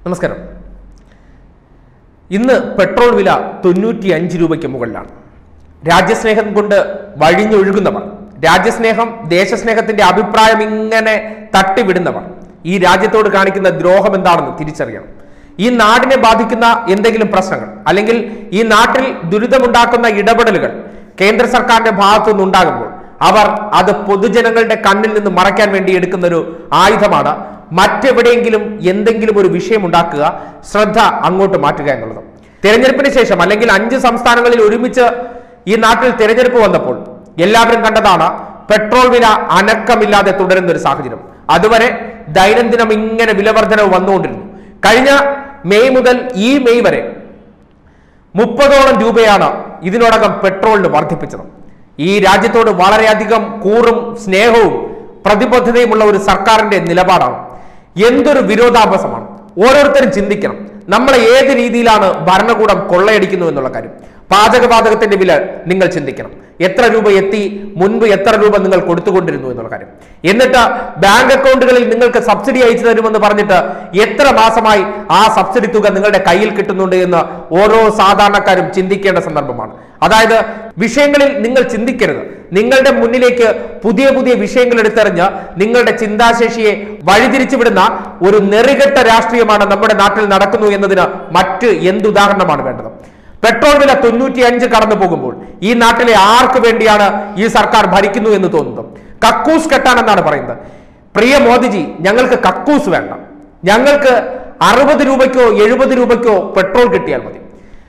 നമസ്കാരം ഇന്ന് പെട്രോൾ വില തൊണ്ണൂറ്റി അഞ്ച് രൂപയ്ക്ക് മുകളിലാണ് രാജ്യസ്നേഹം കൊണ്ട് വഴിഞ്ഞൊഴുകുന്നവർ രാജ്യസ്നേഹം ദേശസ്നേഹത്തിന്റെ അഭിപ്രായം ഇങ്ങനെ തട്ടിവിടുന്നവർ ഈ രാജ്യത്തോട് കാണിക്കുന്ന ദ്രോഹം എന്താണെന്ന് തിരിച്ചറിയണം ഈ നാടിനെ ബാധിക്കുന്ന എന്തെങ്കിലും പ്രശ്നങ്ങൾ അല്ലെങ്കിൽ ഈ നാട്ടിൽ ദുരിതമുണ്ടാക്കുന്ന ഇടപെടലുകൾ കേന്ദ്ര സർക്കാരിന്റെ ഭാഗത്തു നിന്നുണ്ടാകുമ്പോൾ അവർ അത് പൊതുജനങ്ങളുടെ കണ്ണിൽ നിന്ന് മറയ്ക്കാൻ വേണ്ടി എടുക്കുന്ന ഒരു ആയുധമാണ് മറ്റെവിടെയെങ്കിലും എന്തെങ്കിലും ഒരു വിഷയം ഉണ്ടാക്കുക ശ്രദ്ധ അങ്ങോട്ട് മാറ്റുക എന്നുള്ളത് തെരഞ്ഞെടുപ്പിന് ശേഷം അല്ലെങ്കിൽ അഞ്ച് സംസ്ഥാനങ്ങളിൽ ഒരുമിച്ച് ഈ നാട്ടിൽ തെരഞ്ഞെടുപ്പ് വന്നപ്പോൾ എല്ലാവരും കണ്ടതാണ് പെട്രോൾ വില അനക്കമില്ലാതെ തുടരുന്ന ഒരു സാഹചര്യം അതുവരെ ദൈനംദിനം ഇങ്ങനെ വിലവർധനവ് വന്നുകൊണ്ടിരുന്നു കഴിഞ്ഞ മെയ് മുതൽ ഈ മെയ് വരെ മുപ്പതോളം രൂപയാണ് ഇതിനോടകം പെട്രോളിന് വർദ്ധിപ്പിച്ചത് ഈ രാജ്യത്തോട് വളരെയധികം കൂറും സ്നേഹവും പ്രതിബദ്ധതയുമുള്ള ഒരു സർക്കാരിന്റെ നിലപാടാണ് എന്തൊരു വിരോധാഭാസമാണ് ഓരോരുത്തരും ചിന്തിക്കണം നമ്മളെ ഏത് രീതിയിലാണ് ഭരണകൂടം കൊള്ളയടിക്കുന്നു എന്നുള്ള കാര്യം പാചകവാതകത്തിന്റെ വില നിങ്ങൾ ചിന്തിക്കണം എത്ര രൂപ എത്തി മുൻപ് എത്ര രൂപ നിങ്ങൾ കൊടുത്തുകൊണ്ടിരുന്നു എന്നുള്ള കാര്യം എന്നിട്ട് ബാങ്ക് അക്കൗണ്ടുകളിൽ നിങ്ങൾക്ക് സബ്സിഡി അയച്ചു തരുമെന്ന് പറഞ്ഞിട്ട് എത്ര മാസമായി ആ സബ്സിഡി തുക നിങ്ങളുടെ കയ്യിൽ കിട്ടുന്നുണ്ട് എന്ന് ഓരോ സാധാരണക്കാരും ചിന്തിക്കേണ്ട സന്ദർഭമാണ് അതായത് വിഷയങ്ങളിൽ നിങ്ങൾ ചിന്തിക്കരുത് നിങ്ങളുടെ മുന്നിലേക്ക് പുതിയ പുതിയ വിഷയങ്ങൾ എടുത്തെറിഞ്ഞ് നിങ്ങളുടെ ചിന്താശേഷിയെ വഴിതിരിച്ചു വിടുന്ന ഒരു നെറികെട്ട രാഷ്ട്രീയമാണ് നമ്മുടെ നാട്ടിൽ നടക്കുന്നു എന്നതിന് മറ്റ് എന്തുദാഹരണമാണ് വേണ്ടത് പെട്രോൾ വില തൊണ്ണൂറ്റി അഞ്ച് കടന്നു പോകുമ്പോൾ ഈ നാട്ടിലെ ആർക്ക് വേണ്ടിയാണ് ഈ സർക്കാർ ഭരിക്കുന്നു എന്ന് തോന്നുന്നത് കക്കൂസ് കെട്ടാൻ എന്നാണ് പറയുന്നത് പ്രിയ മോദിജി ഞങ്ങൾക്ക് കക്കൂസ് വേണ്ട ഞങ്ങൾക്ക് അറുപത് രൂപയ്ക്കോ എഴുപത് രൂപയ്ക്കോ പെട്രോൾ കിട്ടിയാൽ മതി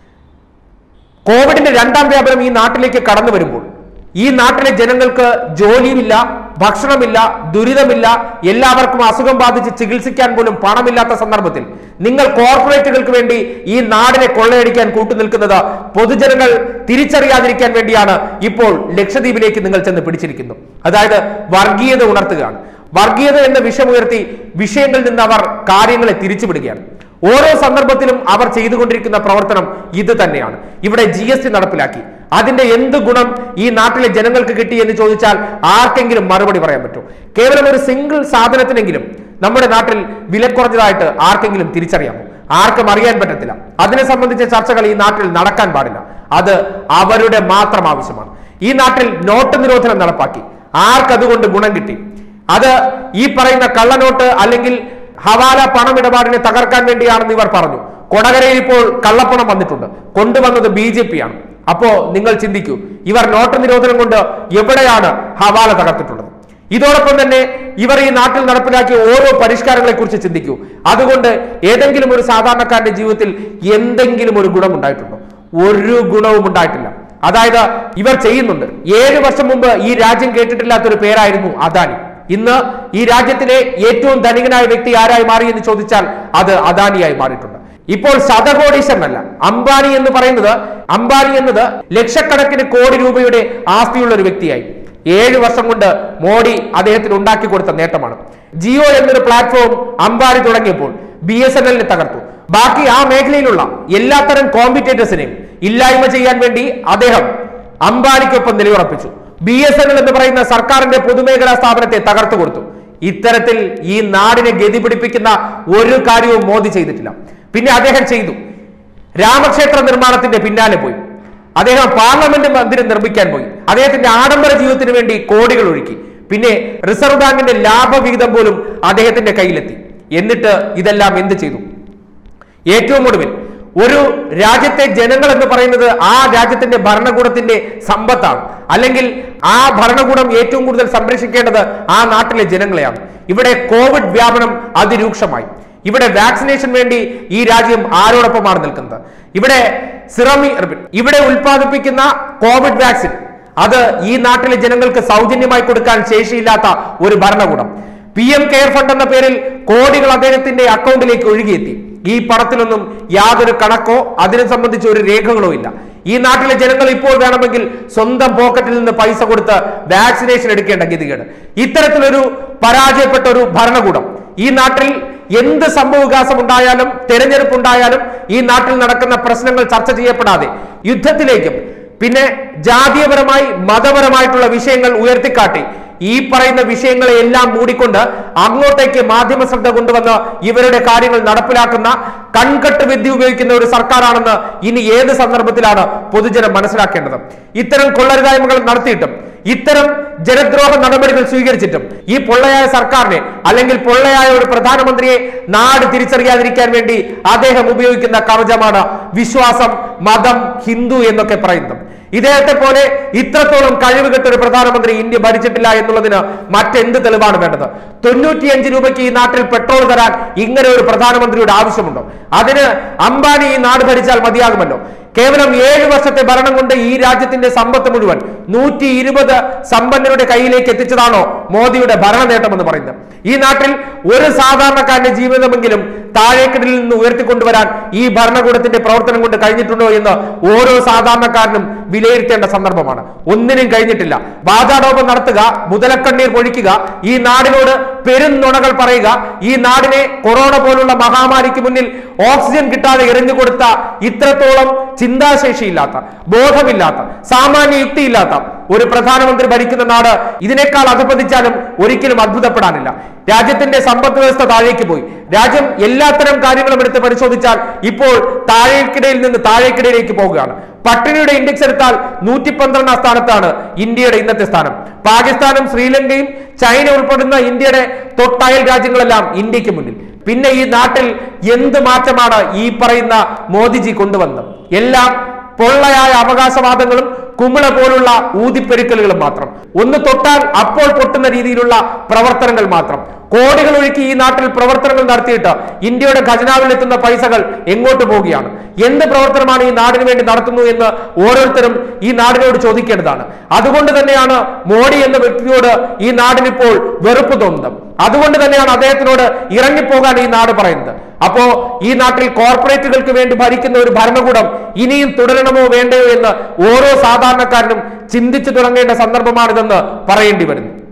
കോവിഡിന്റെ രണ്ടാം വ്യാപനം ഈ നാട്ടിലേക്ക് കടന്നു വരുമ്പോൾ ഈ നാട്ടിലെ ജനങ്ങൾക്ക് ജോലിയുമില്ല ഭക്ഷണമില്ല ദുരിതമില്ല എല്ലാവർക്കും അസുഖം ബാധിച്ച് ചികിത്സിക്കാൻ പോലും പണമില്ലാത്ത സന്ദർഭത്തിൽ നിങ്ങൾ കോർപ്പറേറ്റുകൾക്ക് വേണ്ടി ഈ നാടിനെ കൊള്ളയടിക്കാൻ കൂട്ടുനിൽക്കുന്നത് പൊതുജനങ്ങൾ തിരിച്ചറിയാതിരിക്കാൻ വേണ്ടിയാണ് ഇപ്പോൾ ലക്ഷദ്വീപിലേക്ക് നിങ്ങൾ ചെന്ന് പിടിച്ചിരിക്കുന്നു അതായത് വർഗീയത ഉണർത്തുകയാണ് വർഗീയത എന്ന വിഷയമുയർത്തി വിഷയങ്ങളിൽ നിന്ന് അവർ കാര്യങ്ങളെ തിരിച്ചുവിടുകയാണ് ഓരോ സന്ദർഭത്തിലും അവർ ചെയ്തുകൊണ്ടിരിക്കുന്ന പ്രവർത്തനം ഇത് തന്നെയാണ് ഇവിടെ ജി എസ് ടി നടപ്പിലാക്കി അതിന്റെ എന്ത് ഗുണം ഈ നാട്ടിലെ ജനങ്ങൾക്ക് കിട്ടി എന്ന് ചോദിച്ചാൽ ആർക്കെങ്കിലും മറുപടി പറയാൻ പറ്റും കേവലം ഒരു സിംഗിൾ സാധനത്തിനെങ്കിലും നമ്മുടെ നാട്ടിൽ വിലക്കുറഞ്ഞതായിട്ട് ആർക്കെങ്കിലും തിരിച്ചറിയാമോ ആർക്കും അറിയാൻ പറ്റത്തില്ല അതിനെ സംബന്ധിച്ച ചർച്ചകൾ ഈ നാട്ടിൽ നടക്കാൻ പാടില്ല അത് അവരുടെ മാത്രം ആവശ്യമാണ് ഈ നാട്ടിൽ നോട്ട് നിരോധനം നടപ്പാക്കി ആർക്കതുകൊണ്ട് ഗുണം കിട്ടി അത് ഈ പറയുന്ന കള്ളനോട്ട് അല്ലെങ്കിൽ ഹവാല പണമിടപാടിനെ തകർക്കാൻ വേണ്ടിയാണെന്ന് ഇവർ പറഞ്ഞു കൊടകരയിൽ ഇപ്പോൾ കള്ളപ്പണം വന്നിട്ടുണ്ട് കൊണ്ടുവന്നത് ബി ജെ പി ആണ് അപ്പോ നിങ്ങൾ ചിന്തിക്കൂ ഇവർ നോട്ട് നിരോധനം കൊണ്ട് എവിടെയാണ് ഹവാല തകർത്തിട്ടുള്ളത് ഇതോടൊപ്പം തന്നെ ഇവർ ഈ നാട്ടിൽ നടപ്പിലാക്കിയ ഓരോ പരിഷ്കാരങ്ങളെ കുറിച്ച് ചിന്തിക്കൂ അതുകൊണ്ട് ഏതെങ്കിലും ഒരു സാധാരണക്കാരന്റെ ജീവിതത്തിൽ എന്തെങ്കിലും ഒരു ഗുണം ഉണ്ടായിട്ടുണ്ടോ ഒരു ഗുണവും ഉണ്ടായിട്ടില്ല അതായത് ഇവർ ചെയ്യുന്നുണ്ട് ഏഴ് വർഷം മുമ്പ് ഈ രാജ്യം കേട്ടിട്ടില്ലാത്തൊരു പേരായിരുന്നു അദാനി ഇന്ന് ഈ രാജ്യത്തിലെ ഏറ്റവും ധനികനായ വ്യക്തി ആരായി മാറി എന്ന് ചോദിച്ചാൽ അത് അദാനിയായി മാറിയിട്ടുണ്ട് ഇപ്പോൾ ശതകോടീശ്വരനല്ല അംബാനി എന്ന് പറയുന്നത് അംബാനി എന്നത് ലക്ഷക്കണക്കിന് കോടി രൂപയുടെ ആസ്തിയുള്ള ഒരു വ്യക്തിയായി ഏഴ് വർഷം കൊണ്ട് മോഡി അദ്ദേഹത്തിന് ഉണ്ടാക്കി കൊടുത്ത നേട്ടമാണ് ജിയോ എന്നൊരു പ്ലാറ്റ്ഫോം അംബാനി തുടങ്ങിയപ്പോൾ ബി എസ് എൻ എല്ലിനെ തകർത്തു ബാക്കി ആ മേഖലയിലുള്ള എല്ലാത്തരം കോമ്പറ്റേറ്റേഴ്സിനെയും ഇല്ലായ്മ ചെയ്യാൻ വേണ്ടി അദ്ദേഹം അംബാനിക്കൊപ്പം നിലയുറപ്പിച്ചു ബി എസ് എൻ എൽ എന്ന് പറയുന്ന സർക്കാരിന്റെ പൊതുമേഖലാ സ്ഥാപനത്തെ തകർത്തു കൊടുത്തു ഇത്തരത്തിൽ ഈ നാടിനെ ഗതി പിടിപ്പിക്കുന്ന ഒരു കാര്യവും മോദി ചെയ്തിട്ടില്ല പിന്നെ അദ്ദേഹം ചെയ്തു രാമക്ഷേത്ര നിർമ്മാണത്തിന്റെ പിന്നാലെ പോയി അദ്ദേഹം പാർലമെന്റ് മന്ദിരം നിർമ്മിക്കാൻ പോയി അദ്ദേഹത്തിന്റെ ആഡംബര ജീവിതത്തിന് വേണ്ടി കോടികൾ ഒഴുക്കി പിന്നെ റിസർവ് ബാങ്കിന്റെ ലാഭവിഹിതം പോലും അദ്ദേഹത്തിന്റെ കയ്യിലെത്തി എന്നിട്ട് ഇതെല്ലാം എന്ത് ചെയ്തു ഏറ്റവും ഒടുവിൽ ഒരു രാജ്യത്തെ ജനങ്ങൾ എന്ന് പറയുന്നത് ആ രാജ്യത്തിന്റെ ഭരണകൂടത്തിന്റെ സമ്പത്താണ് അല്ലെങ്കിൽ ആ ഭരണകൂടം ഏറ്റവും കൂടുതൽ സംരക്ഷിക്കേണ്ടത് ആ നാട്ടിലെ ജനങ്ങളെയാണ് ഇവിടെ കോവിഡ് വ്യാപനം അതിരൂക്ഷമായി ഇവിടെ വാക്സിനേഷൻ വേണ്ടി ഈ രാജ്യം ആരോടൊപ്പമാണ് നിൽക്കുന്നത് ഇവിടെ സിറമി ഇവിടെ ഉൽപ്പാദിപ്പിക്കുന്ന കോവിഡ് വാക്സിൻ അത് ഈ നാട്ടിലെ ജനങ്ങൾക്ക് സൗജന്യമായി കൊടുക്കാൻ ശേഷിയില്ലാത്ത ഒരു ഭരണകൂടം പി എം കെയർ ഫണ്ട് എന്ന പേരിൽ കോടികൾ അദ്ദേഹത്തിന്റെ അക്കൗണ്ടിലേക്ക് ഒഴുകിയെത്തി ഈ പണത്തിനൊന്നും യാതൊരു കണക്കോ അതിനെ സംബന്ധിച്ച ഒരു രേഖകളോ ഇല്ല ഈ നാട്ടിലെ ജനങ്ങൾ ഇപ്പോൾ വേണമെങ്കിൽ സ്വന്തം പോക്കറ്റിൽ നിന്ന് പൈസ കൊടുത്ത് വാക്സിനേഷൻ എടുക്കേണ്ട ഗതികേട് ഇത്തരത്തിലൊരു പരാജയപ്പെട്ട ഒരു ഭരണകൂടം ഈ നാട്ടിൽ എന്ത് സംഭവവികാസം ഉണ്ടായാലും തെരഞ്ഞെടുപ്പ് ഉണ്ടായാലും ഈ നാട്ടിൽ നടക്കുന്ന പ്രശ്നങ്ങൾ ചർച്ച ചെയ്യപ്പെടാതെ യുദ്ധത്തിലേക്കും പിന്നെ ജാതീയപരമായി മതപരമായിട്ടുള്ള വിഷയങ്ങൾ ഉയർത്തിക്കാട്ടി ഈ പറയുന്ന വിഷയങ്ങളെ എല്ലാം മൂടിക്കൊണ്ട് അങ്ങോട്ടേക്ക് മാധ്യമ ശ്രദ്ധ കൊണ്ടുവന്ന് ഇവരുടെ കാര്യങ്ങൾ നടപ്പിലാക്കുന്ന കൺകെട്ട് വിദ്യ ഉപയോഗിക്കുന്ന ഒരു സർക്കാരാണെന്ന് ഇനി ഏത് സന്ദർഭത്തിലാണ് പൊതുജനം മനസ്സിലാക്കേണ്ടത് ഇത്തരം കൊള്ളരുതായ്മകൾ നടത്തിയിട്ടും ഇത്തരം ജനദ്രോഹ നടപടികൾ സ്വീകരിച്ചിട്ടും ഈ പൊള്ളയായ സർക്കാരിനെ അല്ലെങ്കിൽ പൊള്ളയായ ഒരു പ്രധാനമന്ത്രിയെ നാട് തിരിച്ചറിയാതിരിക്കാൻ വേണ്ടി അദ്ദേഹം ഉപയോഗിക്കുന്ന കവചമാണ് വിശ്വാസം മതം ഹിന്ദു എന്നൊക്കെ പറയുന്നത് ഇദ്ദേഹത്തെ പോലെ ഇത്രത്തോളം കഴിവുകെട്ട ഒരു പ്രധാനമന്ത്രി ഇന്ത്യ ഭരിച്ചിട്ടില്ല എന്നുള്ളതിന് മറ്റെന്ത് തെളിവാണ് വേണ്ടത് തൊണ്ണൂറ്റിയഞ്ച് രൂപയ്ക്ക് ഈ നാട്ടിൽ പെട്രോൾ തരാൻ ഇങ്ങനെ ഒരു പ്രധാനമന്ത്രിയുടെ ആവശ്യമുണ്ടോ അതിന് അംബാനി ഈ നാട് ഭരിച്ചാൽ മതിയാകുമല്ലോ കേവലം ഏഴ് വർഷത്തെ ഭരണം കൊണ്ട് ഈ രാജ്യത്തിന്റെ സമ്പത്ത് മുഴുവൻ നൂറ്റി ഇരുപത് സമ്പന്നരുടെ കയ്യിലേക്ക് എത്തിച്ചതാണോ മോദിയുടെ ഭരണ നേട്ടം എന്ന് പറയുന്നത് ഈ നാട്ടിൽ ഒരു സാധാരണക്കാരന്റെ ജീവിതമെങ്കിലും താഴേക്കിടയിൽ നിന്ന് ഉയർത്തിക്കൊണ്ടുവരാൻ ഈ ഭരണകൂടത്തിന്റെ പ്രവർത്തനം കൊണ്ട് കഴിഞ്ഞിട്ടുണ്ടോ എന്ന് ഓരോ സാധാരണക്കാരനും വിലയിരുത്തേണ്ട സന്ദർഭമാണ് ഒന്നിനും കഴിഞ്ഞിട്ടില്ല വാചാടോപം നടത്തുക മുതലക്കണ്ണീർ പൊഴിക്കുക ഈ നാടിനോട് പെരുന്നുണകൾ പറയുക ഈ നാടിനെ കൊറോണ പോലുള്ള മഹാമാരിക്ക് മുന്നിൽ ഓക്സിജൻ കിട്ടാതെ എറിഞ്ഞു കൊടുത്ത ഇത്രത്തോളം ചിന്താശേഷിയില്ലാത്ത ബോധമില്ലാത്ത സാമാന്യ യുക്തിയില്ലാത്ത ഒരു പ്രധാനമന്ത്രി ഭരിക്കുന്ന നാട് ഇതിനേക്കാൾ അധപ്പതിച്ചാലും ഒരിക്കലും അത്ഭുതപ്പെടാനില്ല രാജ്യത്തിന്റെ സമ്പദ് വ്യവസ്ഥ താഴേക്ക് പോയി രാജ്യം എല്ലാത്തരം കാര്യങ്ങളും എടുത്ത് പരിശോധിച്ചാൽ ഇപ്പോൾ താഴേക്കിടയിൽ നിന്ന് താഴേക്കിടയിലേക്ക് പോകുകയാണ് പട്ടിണിയുടെ ഇൻഡെക്സ് എടുത്താൽ നൂറ്റി പന്ത്രണ്ടാം സ്ഥാനത്താണ് ഇന്ത്യയുടെ ഇന്നത്തെ സ്ഥാനം പാകിസ്ഥാനും ശ്രീലങ്കയും ചൈന ഉൾപ്പെടുന്ന ഇന്ത്യയുടെ തൊട്ടയൽ രാജ്യങ്ങളെല്ലാം ഇന്ത്യക്ക് മുന്നിൽ പിന്നെ ഈ നാട്ടിൽ എന്ത് മാറ്റമാണ് ഈ പറയുന്ന മോദിജി കൊണ്ടുവന്നത് എല്ലാം പൊള്ളയായ അവകാശവാദങ്ങളും കുമിള പോലുള്ള ഊതിപ്പെരുക്കലുകളും മാത്രം ഒന്ന് തൊട്ടാൽ അപ്പോൾ പൊട്ടുന്ന രീതിയിലുള്ള പ്രവർത്തനങ്ങൾ മാത്രം കോടികൾ ഒഴുക്കി ഈ നാട്ടിൽ പ്രവർത്തനങ്ങൾ നടത്തിയിട്ട് ഇന്ത്യയുടെ ഖജനാവിൽ എത്തുന്ന പൈസകൾ എങ്ങോട്ട് പോവുകയാണ് എന്ത് പ്രവർത്തനമാണ് ഈ നാടിന് വേണ്ടി നടത്തുന്നു എന്ന് ഓരോരുത്തരും ഈ നാടിനോട് ചോദിക്കേണ്ടതാണ് അതുകൊണ്ട് തന്നെയാണ് മോഡി എന്ന വ്യക്തിയോട് ഈ നാടിനിപ്പോൾ വെറുപ്പ് തോന്നുന്നത് അതുകൊണ്ട് തന്നെയാണ് അദ്ദേഹത്തിനോട് ഇറങ്ങിപ്പോകാൻ ഈ നാട് പറയുന്നത് അപ്പോ ഈ നാട്ടിൽ കോർപ്പറേറ്റുകൾക്ക് വേണ്ടി ഭരിക്കുന്ന ഒരു ഭരണകൂടം ഇനിയും തുടരണമോ വേണ്ടയോ എന്ന് ഓരോ സാധാരണക്കാരനും ചിന്തിച്ചു തുടങ്ങേണ്ട സന്ദർഭമാണിതെന്ന് പറയേണ്ടി വരുന്നു